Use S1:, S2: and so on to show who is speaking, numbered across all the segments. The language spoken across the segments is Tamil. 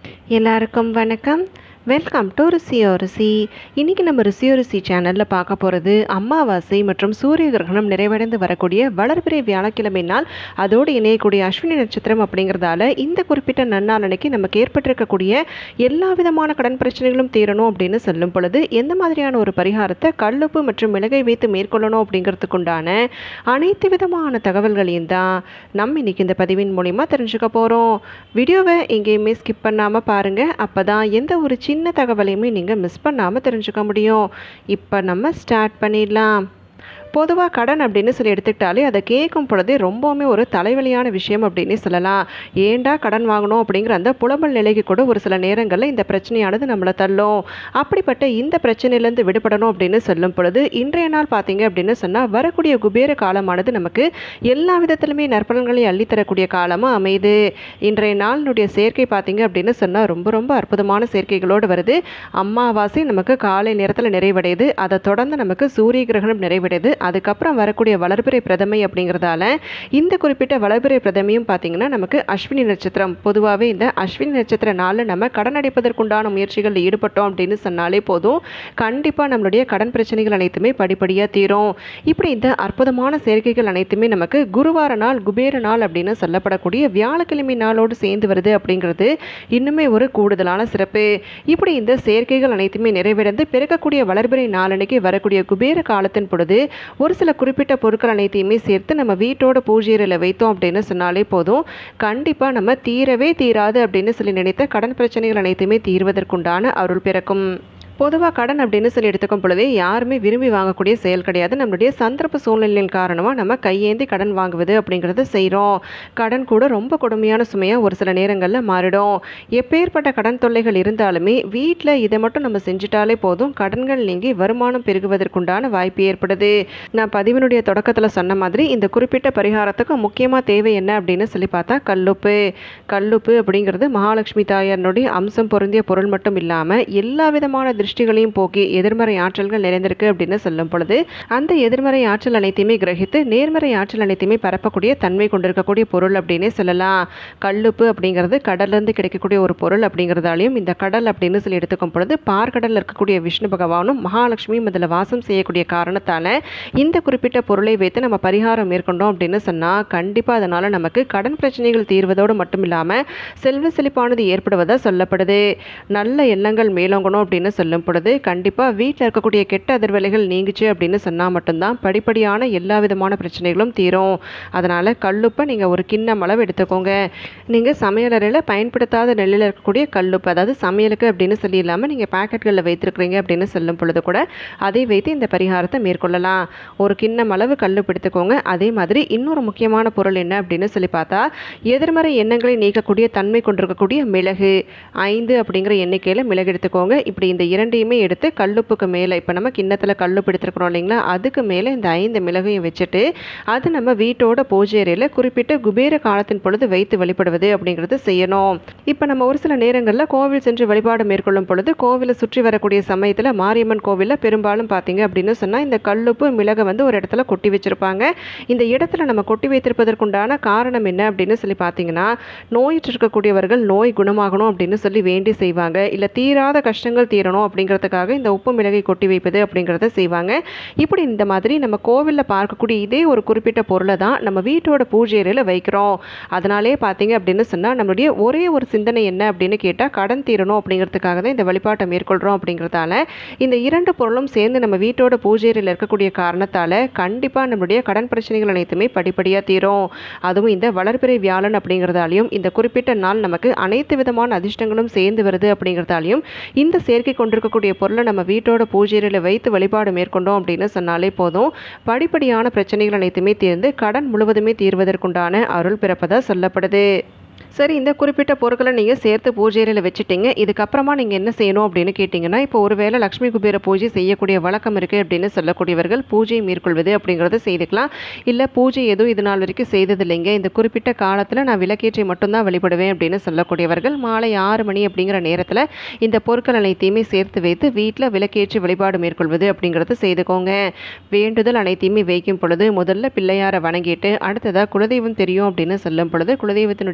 S1: எல்லாருக்கும் வணக்கம் வெல்கம் டு ருசியோ ருசி இன்றைக்கி நம்ம ருசியோ ருசி சேனலில் பார்க்க போகிறது அமாவாசை மற்றும் சூரிய கிரகணம் நிறைவடைந்து வரக்கூடிய வளர்பிறை வியாழக்கிழமை நாள் அதோடு இணையக்கூடிய அஸ்வினி நட்சத்திரம் அப்படிங்கிறதால இந்த குறிப்பிட்ட நன்னாள் அன்னைக்கு நமக்கு ஏற்பட்டிருக்கக்கூடிய எல்லா விதமான கடன் பிரச்சனைகளும் தீரணும் அப்படின்னு சொல்லும் பொழுது எந்த மாதிரியான ஒரு பரிகாரத்தை கல்லுப்பு மற்றும் மிளகை வைத்து மேற்கொள்ளணும் அப்படிங்கிறதுக்குண்டான அனைத்து விதமான தகவல்களையும் தான் நம்ம இன்னைக்கு இந்த பதிவின் மூலிமா தெரிஞ்சுக்க போகிறோம் வீடியோவை எங்கேயுமே ஸ்கிப் பண்ணாமல் பாருங்கள் அப்போ தான் எந்த ஒரு சின்ன தகவலையுமே நீங்கள் மிஸ் பண்ணாமல் தெரிஞ்சுக்க முடியும் இப்போ நம்ம ஸ்டார்ட் பண்ணிடலாம் பொதுவாக கடன் அப்படின்னு சொல்லி எடுத்துக்கிட்டாலே அதை கேட்கும் பொழுதே ரொம்பவுமே ஒரு தலைவலியான விஷயம் அப்படின்னு சொல்லலாம் ஏண்டா கடன் வாங்கணும் அப்படிங்கிற அந்த புலம்பல் நிலைக்கு கூட ஒரு சில நேரங்களில் இந்த பிரச்சனையானது நம்மளை தள்ளும் அப்படிப்பட்ட இந்த பிரச்சனையிலேருந்து விடுபடணும் அப்படின்னு சொல்லும் பொழுது இன்றைய நாள் பார்த்தீங்க அப்படின்னு சொன்னால் வரக்கூடிய குபேர காலமானது நமக்கு எல்லா விதத்திலுமே நற்பலன்களை அள்ளித்தரக்கூடிய காலமாக அமையுது இன்றைய நாளினுடைய சேர்க்கை பார்த்தீங்க அப்படின்னு சொன்னால் ரொம்ப ரொம்ப அற்புதமான சேர்க்கைகளோடு வருது அமாவாசை நமக்கு காலை நேரத்தில் நிறைவடையுது அதை தொடர்ந்து நமக்கு சூரிய கிரகணம் நிறைவடையுது அதுக்கப்புறம் வரக்கூடிய வளர்பிறை பிரதமை அப்படிங்கிறதால இந்த குறிப்பிட்ட வளர்பிறை பிரதமையும் பார்த்தீங்கன்னா நமக்கு அஸ்வினி நட்சத்திரம் பொதுவாகவே இந்த அஸ்வினி நட்சத்திர நாளில் நம்ம கடன் அடைப்பதற்குண்டான முயற்சிகளில் ஈடுபட்டோம் அப்படின்னு சொன்னாலே போதும் கண்டிப்பாக நம்மளுடைய கடன் பிரச்சனைகள் அனைத்துமே படிப்படியாக தீரும் இப்படி இந்த அற்புதமான சேர்க்கைகள் அனைத்துமே நமக்கு குருவார நாள் குபேர நாள் அப்படின்னு சொல்லப்படக்கூடிய வியாழக்கிழமை நாளோடு சேர்ந்து வருது அப்படிங்கிறது இன்னுமே ஒரு கூடுதலான சிறப்பு இப்படி இந்த சேர்க்கைகள் அனைத்துமே நிறைவடைந்து பிறக்கக்கூடிய வளர்பிறை நாளன்னைக்கு வரக்கூடிய குபேர காலத்தின் பொழுது ஒரு சில குறிப்பிட்ட பொருட்கள் அனைத்தையுமே சேர்த்து நம்ம வீட்டோட பூஜையில் வைத்தோம் அப்படின்னு சொன்னாலே போதும் கண்டிப்பாக நம்ம தீரவே தீராது அப்படின்னு சொல்லி நினைத்த கடன் பிரச்சனைகள் அனைத்துமே தீர்வதற்குண்டான அருள் பிறக்கும் பொதுவாக கடன் அப்படின்னு சொல்லி எடுத்துக்கும் பொழுதே யாருமே விரும்பி வாங்கக்கூடிய செயல் கிடையாது நம்மளுடைய சந்தர்ப்ப சூழ்நிலையின் காரணமாக நம்ம கையேந்தி கடன் வாங்குவது அப்படிங்கிறத செய்கிறோம் கடன் கூட ரொம்ப கொடுமையான சுமையாக ஒரு சில நேரங்களில் மாறிடும் எப்பேற்பட்ட கடன் தொல்லைகள் இருந்தாலுமே வீட்டில் இதை மட்டும் நம்ம செஞ்சுட்டாலே போதும் கடன்கள் நீங்கி வருமானம் பெருகுவதற்குண்டான வாய்ப்பு ஏற்படுது நான் பதிவினுடைய தொடக்கத்தில் சொன்ன மாதிரி இந்த குறிப்பிட்ட பரிகாரத்துக்கு முக்கியமாக தேவை என்ன அப்படின்னு சொல்லி பார்த்தா கல்லுப்பு கல்லுப்பு அப்படிங்கிறது மகாலட்சுமி தாயாரனுடைய அம்சம் பொருந்திய பொருள் மட்டும் இல்லாமல் எல்லா விதமான திருஷ்டிகளையும் போக்கி எதிர்மறை ஆற்றல்கள் நிறைந்திருக்கு அப்படின்னு சொல்லும் பொழுது அந்த எதிர்மறை ஆற்றல் அனைத்தையுமே கிரகித்து நேர்மறை ஆற்றல் அனைத்தையுமே பரப்பக்கூடிய தன்மை கொண்டிருக்கக்கூடிய பொருள் அப்படின்னே சொல்லலாம் கல்லுப்பு அப்படிங்கிறது கடல்லேருந்து கிடைக்கக்கூடிய ஒரு பொருள் அப்படிங்கிறதாலையும் இந்த கடல் அப்படின்னு சொல்லி எடுத்துக்கும் பொழுது பார்க்கடலில் இருக்கக்கூடிய விஷ்ணு பகவானும் மகாலட்சுமியும் அதில் வாசம் செய்யக்கூடிய காரணத்தால் இந்த குறிப்பிட்ட பொருளை வைத்து நம்ம பரிகாரம் மேற்கொண்டோம் அப்படின்னு சொன்னால் கண்டிப்பாக அதனால் நமக்கு கடன் பிரச்சனைகள் தீர்வதோடு மட்டும் இல்லாமல் செல்வ செழிப்பானது ஏற்படுவதாக சொல்லப்படுது நல்ல எண்ணங்கள் மேலோங்கணும் அப்படின்னு சொல்லும் பொழுது கண்டிப்பாக வீட்டில் இருக்கக்கூடிய கெட்ட அதிர்வலைகள் நீங்குச்சு அப்படின்னு சொன்னால் மட்டும்தான் படிப்படியான எல்லா விதமான பிரச்சனைகளும் தீரும் அதனால் கல்லுப்பை நீங்கள் ஒரு கிண்ணம் அளவு எடுத்துக்கோங்க நீங்கள் சமையலறையில் பயன்படுத்தாத நெல்லில் இருக்கக்கூடிய கல்லுப்பு அதாவது சமையலுக்கு அப்படின்னு சொல்லி இல்லாமல் நீங்கள் பேக்கெட்களில் வைத்திருக்கிறீங்க அப்படின்னு சொல்லும் பொழுது கூட அதை வைத்து இந்த பரிகாரத்தை மேற்கொள்ளலாம் ஒரு கிண்ணம் அளவு கல்லுப்பு எடுத்துக்கோங்க அதே மாதிரி இன்னொரு முக்கியமான பொருள் என்ன அப்படின்னு சொல்லி பார்த்தா எதிர்மறை எண்ணங்களை நீக்கக்கூடிய தன்மை கொண்டிருக்கக்கூடிய மிளகு ஐந்து அப்படிங்கிற எண்ணிக்கையில் மிளகு எடுத்துக்கோங்க இப்படி இந்த இரண்டையுமே எடுத்து கல்லுப்புக்கு மேலே இப்போ நம்ம கிண்ணத்தில் கல்லுப்பு எடுத்துருக்குறோம் இல்லைங்களா அதுக்கு மேலே இந்த ஐந்து மிளகையும் வச்சுட்டு அது நம்ம வீட்டோட பூஜை அறையில் குறிப்பிட்ட குபேர காலத்தின் பொழுது வைத்து வழிபடுவது அப்படிங்கிறது செய்யணும் இப்போ நம்ம ஒரு சில நேரங்களில் கோவில் சென்று வழிபாடு மேற்கொள்ளும் பொழுது கோவிலை சுற்றி வரக்கூடிய சமயத்தில் மாரியம்மன் கோவிலில் பெரும்பாலும் பார்த்தீங்க அப்படின்னு சொன்னால் இந்த கல்லுப்பு மிளகை வந்து ஒரு இடத்துல கொட்டி வச்சுருப்பாங்க இந்த இடத்துல நம்ம கொட்டி வைத்திருப்பதற்குண்டான காரணம் என்ன அப்படின்னு சொல்லி பார்த்தீங்கன்னா நோயிற்று இருக்கக்கூடியவர்கள் நோய் குணமாகணும் அப்படின்னு சொல்லி வேண்டி செய்வாங்க இல்லை தீராத கஷ்டங்கள் தீரணும் அப்படிங்கிறதுக்காக இந்த உப்பு மிளகை கொட்டி வைப்பது அப்படிங்கிறத செய்வாங்க இப்படி இந்த மாதிரி நம்ம கோவிலில் பார்க்கக்கூடிய இதே ஒரு குறிப்பிட்ட பொருளை தான் நம்ம வீட்டோட பூஜை அறையில் வைக்கிறோம் அதனாலே பார்த்தீங்க அப்படின்னு சொன்னால் நம்மளுடைய ஒரே ஒரு சிந்தனை என்ன அப்படின்னு கேட்டால் கடன் தீரணும் அப்படிங்கிறதுக்காக தான் இந்த வழிபாட்டை மேற்கொள்கிறோம் அப்படிங்கிறதால இந்த இரண்டு பொருளும் சேர்ந்து நம்ம வீட்டோட பூஜை அறையில் இருக்கக்கூடிய காரணத்தால் கண்டிப்பாக நம்மளுடைய கடன் பிரச்சனைகள் அனைத்துமே படிப்படியாக தீரும் அதுவும் இந்த வளர்பிறை வியாழன் அப்படிங்கிறதாலையும் இந்த குறிப்பிட்ட நாள் நமக்கு அனைத்து விதமான அதிர்ஷ்டங்களும் சேர்ந்து வருது அப்படிங்கிறதாலையும் இந்த சேர்க்கை கொண்டிருக்கக்கூடிய பொருளை நம்ம வீட்டோட பூஜையில் வைத்து வழிபாடு மேற்கொண்டோம் அப்படின்னு சொன்னாலே போதும் படிப்படியான பிரச்சனைகள் அனைத்துமே தீர்ந்து கடன் முழுவதுமே தீர்வதற்குண்டான அருள் பிறப்பதாக சொல்லப்படுது சரி இந்த குறிப்பிட்ட பொருட்களை நீங்கள் சேர்த்து பூஜையில் வச்சுட்டீங்க இதுக்கப்புறமா நீங்கள் என்ன செய்யணும் அப்படின்னு கேட்டிங்கன்னா இப்போ ஒருவேளை லக்ஷ்மி குபேர பூஜை செய்யக்கூடிய வழக்கம் இருக்குது அப்படின்னு சொல்லக்கூடியவர்கள் பூஜை மேற்கொள்வது அப்படிங்கிறத செய்துக்கலாம் இல்லை பூஜை எதுவும் இது நாள் வரைக்கும் செய்ததில்லைங்க இந்த குறிப்பிட்ட காலத்தில் நான் விளக்கேற்றி மட்டும்தான் வழிபடுவேன் அப்படின்னு சொல்லக்கூடியவர்கள் மாலை ஆறு மணி அப்படிங்கிற நேரத்தில் இந்த பொருட்கள் அனைத்தையுமே சேர்த்து வைத்து வீட்டில் விளக்கேற்றி வழிபாடு மேற்கொள்வது அப்படிங்கிறத செய்துக்கோங்க வேண்டுதல் அனைத்தையுமே வைக்கும் பொழுது முதல்ல பிள்ளையாரை வணங்கிட்டு அடுத்ததாக குலதெய்வம் தெரியும் அப்படின்னு சொல்லும் பொழுது குலதெய்வத்தினுடைய நாமத்தை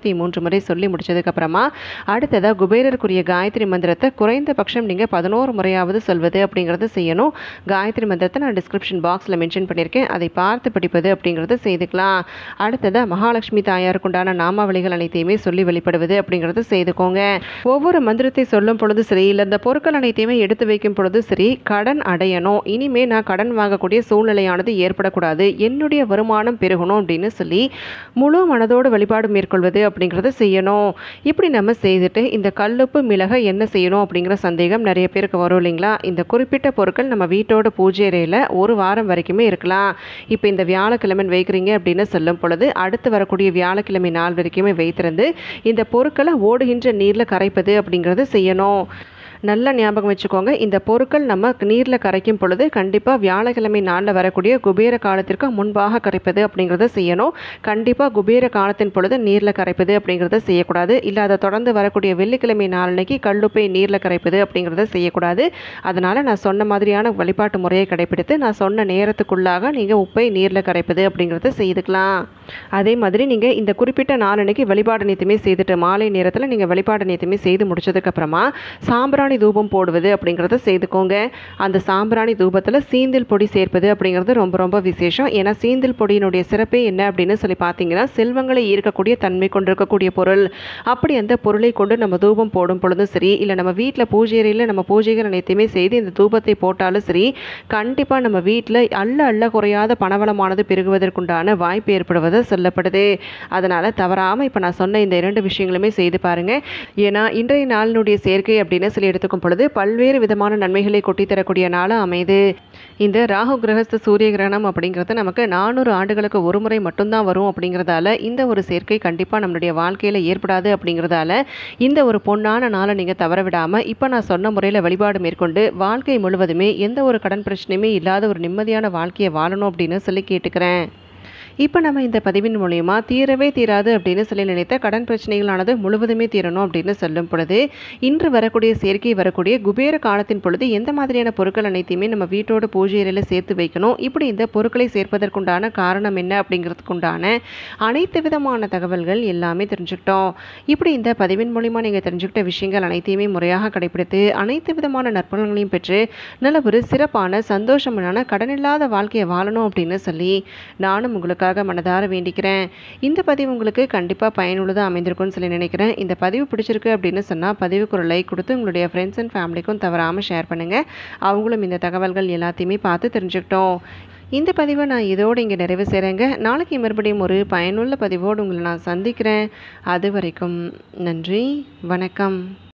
S1: இருபத்தி மூன்று முறை சொல்லி முடிச்சதுக்கப்புறமா அடுத்ததாக குபேரருக்குரிய காயத்ரி மந்திரத்தை குறைந்தபட்சம் நீங்கள் பதினோரு முறையாவது சொல்வது அப்படிங்கிறது செய்யணும் காயத்ரி மந்திரத்தை நான் டிஸ்கிரிப்ஷன் பாக்ஸில் மென்ஷன் பண்ணியிருக்கேன் அதை பார்த்து படிப்பது அப்படிங்கிறத செய்துக்கலாம் அடுத்ததாக மகாலட்சுமி தாயாருக்குண்டான நாமாவளிகள் அனைத்தையுமே சொல்லி வெளிப்படுவது அப்படிங்கிறது செய்துக்கோங்க ஒவ்வொரு மந்திரத்தை சொல்லும் பொழுது சரி இல்லை இந்த பொருட்கள் அனைத்தையுமே எடுத்து வைக்கும் பொழுது சரி கடன் அடையணும் இனிமே நான் கடன் வாங்கக்கூடிய சூழ்நிலையானது ஏற்படக்கூடாது என்னுடைய வருமானம் பெருகணும் அப்படின்னு சொல்லி முழு மனதோடு வழிபாடு மேற்கொள்வது அப்படிங்கிறத செய்யணும் இப்படி நம்ம செய்துட்டு இந்த கல்லுப்பு மிளகை என்ன செய்யணும் அப்படிங்கிற சந்தேகம் நிறைய பேருக்கு வரும் இல்லைங்களா இந்த குறிப்பிட்ட பொருட்கள் நம்ம வீட்டோட பூஜை அறையில் ஒரு வாரம் வரைக்குமே இருக்கலாம் இப்போ இந்த வியாழக்கிழமை வைக்கிறீங்க அப்படின்னு சொல்லும் பொழுது அடுத்து வரக்கூடிய வியாழக்கிழமை நாள் வரைக்குமே வைத்திருந்து இந்த பொருட்களை ஓடுகின்ற நீரில் கரைப்பது அப்படிங்கிறது செய்யணும் நல்லா ஞாபகம் வச்சுக்கோங்க இந்த பொருட்கள் நம்ம நீரில் கரைக்கும் பொழுது கண்டிப்பாக வியாழக்கிழமை நாளில் வரக்கூடிய குபேர காலத்திற்கு முன்பாக கரைப்பது அப்படிங்கிறத செய்யணும் கண்டிப்பாக குபேர காலத்தின் பொழுது நீரில் கரைப்பது அப்படிங்கிறத செய்யக்கூடாது இல்லை அதை தொடர்ந்து வரக்கூடிய வெள்ளிக்கிழமை நாளன்னைக்கு கல்லுப்பை நீரில் கரைப்பது அப்படிங்கிறத செய்யக்கூடாது அதனால் நான் சொன்ன மாதிரியான வழிபாட்டு முறையை கடைபிடித்து நான் சொன்ன நேரத்துக்குள்ளாக நீங்கள் உப்பை நீரில் கரைப்பது அப்படிங்கிறத செய்துக்கலாம் அதே மாதிரி நீங்கள் இந்த குறிப்பிட்ட நாளன்னைக்கு வழிபாடு நியத்தமே செய்துட்டு மாலை நேரத்தில் நீங்கள் வழிபாடு நியத்தமே செய்து முடிச்சதுக்கப்புறமா சாம்பிராணி தூபம் போடுவது அப்படிங்கிறத செய்துக்கோங்க அந்த சாம்பிராணி தூபத்தில் சீந்தில் பொடி சேர்ப்பது அப்படிங்கிறது ரொம்ப ரொம்ப விசேஷம் ஏன்னா சீந்தில் பொடியினுடைய சிறப்பே என்ன அப்படின்னு சொல்லி பார்த்தீங்கன்னா செல்வங்களை ஈர்க்கக்கூடிய தன்மை கொண்டிருக்கக்கூடிய பொருள் அப்படி அந்த பொருளை கொண்டு நம்ம தூபம் போடும் பொழுதும் சரி இல்லை நம்ம வீட்டில் பூஜை அறையில் நம்ம பூஜைகள் அனைத்தையுமே செய்து இந்த தூபத்தை போட்டாலும் சரி கண்டிப்பாக நம்ம வீட்டில் அள்ள அள்ள குறையாத பணவளமானது பெருகுவதற்குண்டான வாய்ப்பு ஏற்படுவது சொல்லப்படுது அதனால் தவறாமல் இப்போ நான் சொன்ன இந்த இரண்டு விஷயங்களுமே செய்து பாருங்கள் ஏன்னா இன்றைய நாளினுடைய சேர்க்கை அப்படின்னு சொல்லி எடுத்துக்கும் பொழுது பல்வேறு விதமான நன்மைகளை கொட்டி தரக்கூடிய நாளாக அமைது இந்த ராகு கிரகஸ்த சூரிய கிரகணம் அப்படிங்கிறது நமக்கு நானூறு ஆண்டுகளுக்கு ஒரு முறை மட்டும்தான் வரும் அப்படிங்கிறதால இந்த ஒரு சேர்க்கை கண்டிப்பாக நம்மளுடைய வாழ்க்கையில் ஏற்படாது அப்படிங்கிறதால இந்த ஒரு பொன்னான நாளை நீங்கள் தவற விடாமல் இப்போ நான் சொன்ன முறையில் வழிபாடு மேற்கொண்டு வாழ்க்கை முழுவதுமே எந்த ஒரு கடன் பிரச்சனையுமே இல்லாத ஒரு நிம்மதியான வாழ்க்கையை வாழணும் அப்படின்னு சொல்லி கேட்டுக்கிறேன் இப்போ நம்ம இந்த பதிவின் மூலயமா தீரவே தீராது அப்படின்னு சொல்லி நினைத்த கடன் பிரச்சனைகளானது முழுவதுமே தீரணும் அப்படின்னு சொல்லும் பொழுது இன்று வரக்கூடிய சேர்க்கை வரக்கூடிய குபேர காலத்தின் பொழுது எந்த மாதிரியான பொருட்கள் அனைத்தையுமே நம்ம வீட்டோட பூஜை அறையில் சேர்த்து வைக்கணும் இப்படி இந்த பொருட்களை சேர்ப்பதற்குண்டான காரணம் என்ன அப்படிங்கிறதுக்குண்டான அனைத்து விதமான தகவல்கள் எல்லாமே தெரிஞ்சுக்கிட்டோம் இப்படி இந்த பதிவின் மூலிமா நீங்கள் தெரிஞ்சுக்கிட்ட விஷயங்கள் அனைத்தையுமே முறையாக கடைபிடித்து அனைத்து விதமான நற்பலன்களையும் பெற்று நல்ல ஒரு சிறப்பான சந்தோஷமான கடனில்லாத வாழ்க்கையை வாழணும் அப்படின்னு சொல்லி நானும் உங்களுக்காக மனதார வேண்டிக்கிறேன் இந்த பதிவு உங்களுக்கு கண்டிப்பாக பயனுள்ளதாக அமைந்திருக்கும்னு சொல்லி நினைக்கிறேன் இந்த பதிவு பிடிச்சிருக்கு அப்படின்னு சொன்னால் பதிவுக்கு ஒரு லைக் கொடுத்து உங்களுடைய ஃப்ரெண்ட்ஸ் அண்ட் ஃபேமிலிக்கும் தவறாமல் ஷேர் பண்ணுங்கள் அவங்களும் இந்த தகவல்கள் எல்லாத்தையுமே பார்த்து தெரிஞ்சுக்கிட்டோம் இந்த பதிவை நான் இதோடு இங்கே நிறைவு செய்கிறேங்க நாளைக்கு மறுபடியும் ஒரு பயனுள்ள பதிவோடு உங்களை நான் சந்திக்கிறேன் அது வரைக்கும் நன்றி வணக்கம்